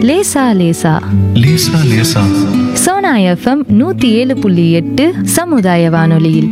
லேசா லேசா லேசா லேசா சோனா எஃப்எம் நூத்தி ஏழு புள்ளி எட்டு சமுதாய வானொலியில்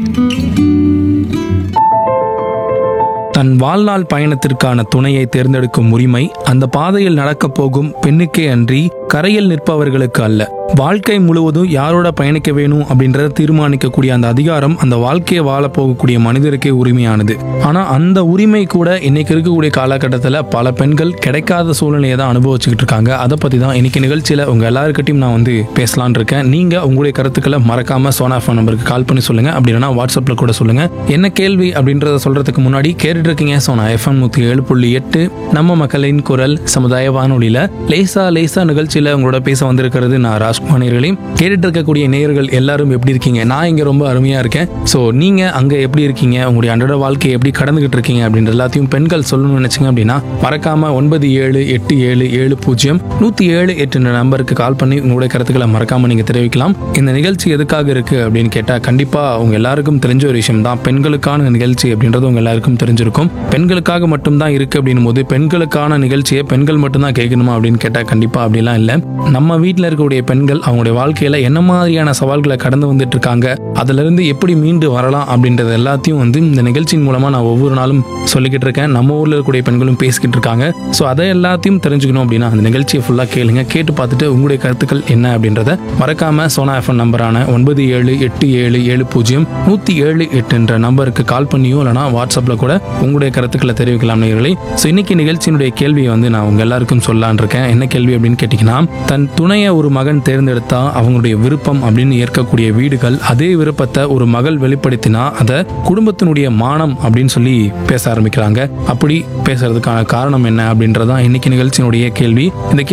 தன் வாழ்நாள் பயணத்திற்கான துணையை தேர்ந்தெடுக்கும் உரிமை அந்த பாதையில் நடக்கப் போகும் பெண்ணுக்கே அன்றி கரையில் நிற்பவர்களுக்கு அல்ல வாழ்க்கை முழுவதும் யாரோட பயணிக்க வேணும் அப்படின்றத தீர்மானிக்கக்கூடிய அந்த அதிகாரம் அந்த வாழ்க்கையை வாழ போகக்கூடிய மனிதருக்கே உரிமையானது ஆனா அந்த உரிமை கூட இன்னைக்கு இருக்கக்கூடிய காலகட்டத்தில் பல பெண்கள் கிடைக்காத சூழ்நிலையை தான் அனுபவிச்சுக்கிட்டு இருக்காங்க அதை பத்தி தான் இன்னைக்கு நிகழ்ச்சியில உங்க எல்லாருக்கிட்டையும் நான் வந்து பேசலாம்னு இருக்கேன் நீங்க உங்களுடைய கருத்துக்களை மறக்காம சோனா ஃபோன் நம்பருக்கு கால் பண்ணி சொல்லுங்க அப்படி இல்லைன்னா வாட்ஸ்அப்ல கூட சொல்லுங்க என்ன கேள்வி அப்படின்றத சொல்றதுக்கு முன்னாடி கேட்டுட்டு இருக்கீங்க சோனா எஃப்எம் நூத்தி ஏழு புள்ளி எட்டு நம்ம மக்களின் குரல் சமுதாய வானொலியில லேசா லேசா நிகழ்ச்சியில உங்களோட பேச வந்திருக்கிறது நான் ராஜ்குமார் நேர்களையும் கேட்டுட்டு இருக்கக்கூடிய நேயர்கள் எல்லாரும் எப்படி இருக்கீங்க நான் இங்க ரொம்ப அருமையா இருக்கேன் ஸோ நீங்க அங்க எப்படி இருக்கீங்க உங்களுடைய அன்றாட வாழ்க்கையை எப்படி கடந்துகிட்டு இருக்கீங்க அப்படின்ற எல்லாத்தையும் பெண்கள் சொல்லணும்னு நினைச்சீங்க அப்படின்னா மறக்காம ஒன்பது ஏழு எட்டு ஏழு ஏழு பூஜ்ஜியம் நூத்தி ஏழு எட்டு நம்பருக்கு கால் பண்ணி உங்களுடைய கருத்துக்களை மறக்காம நீங்க தெரிவிக்கலாம் இந்த நிகழ்ச்சி எதுக்காக இருக்கு அப்படின்னு கேட்டா கண்டிப்பா உங்க எல்லாருக்கும் தெரிஞ்ச ஒரு விஷயம் தான் பெண்களுக்கான நிகழ்ச்சி அப்படின்றது உங்க எல்லாருக்கும் தெரிஞ்சிருக்கும் பெண்களுக்காக மட்டும்தான் இருக்கு அப்படின்னும் போது பெண்களுக்கான நிகழ்ச்சியை பெண்கள் மட்டும்தான் கேட்கணுமா அப்படின்னு கேட்டா கண்டிப்பா அப்படிலாம் இல்லை நம்ம வீட்டில் இருக்கக்கூடிய பெண்கள் அவங்களுடைய வாழ்க்கையில என்ன மாதிரியான சவால்களை கடந்து வந்துட்டு இருக்காங்க அதுல இருந்து எப்படி மீண்டு வரலாம் அப்படின்றது எல்லாத்தையும் வந்து இந்த நிகழ்ச்சியின் மூலமா நான் ஒவ்வொரு நாளும் சொல்லிக்கிட்டு இருக்கேன் நம்ம ஊர்ல இருக்கக்கூடிய பெண்களும் பேசிக்கிட்டு இருக்காங்க ஸோ அதை எல்லாத்தையும் தெரிஞ்சுக்கணும் அப்படின்னா அந்த நிகழ்ச்சியை ஃபுல்லாக கேளுங்க கேட்டு பார்த்துட்டு உங்களுடைய கருத்துக்கள் என்ன அப்படின்றத மறக்காம சோனா எஃப்எம் நம்பரான ஒன்பது ஏழு எட்டு ஏழு ஏழு பூஜ்ஜியம் நூற்றி ஏழு எட்டுன்ற நம்பருக்கு கால் பண்ணியோ இல்லைனா வாட்ஸ்அப்பில் கூட உங்களுடைய கருத்துக்களை தெரிவிக்கலாம் நேயர்களே ஸோ இன்னைக்கு நிகழ்ச்சியினுடைய கேள்வியை வந்து நான் உங்க எல்லாருக்கும் சொல்லலான் இருக்கேன் என்ன கேள்வி அப்படின்னு கேட்டிங்கன்னா தன் துணையை ஒரு மகன் தேர்ந்தெடுத்தா அவங்களுடைய விருப்பம் அப்படின்னு ஏற்கக்கூடிய வீடுகள் அதே விருப்பத்தை ஒரு மகள் வெளிப்படுத்தினா அதை குடும்பத்தினுடைய மானம் அப்படின்னு சொல்லி பேச ஆரம்பிக்கிறாங்க அப்படி பேசுறதுக்கான காரணம் என்ன அப்படின்றதான் இன்னைக்கு நிகழ்ச்சியினுடைய கேள்வி இந்த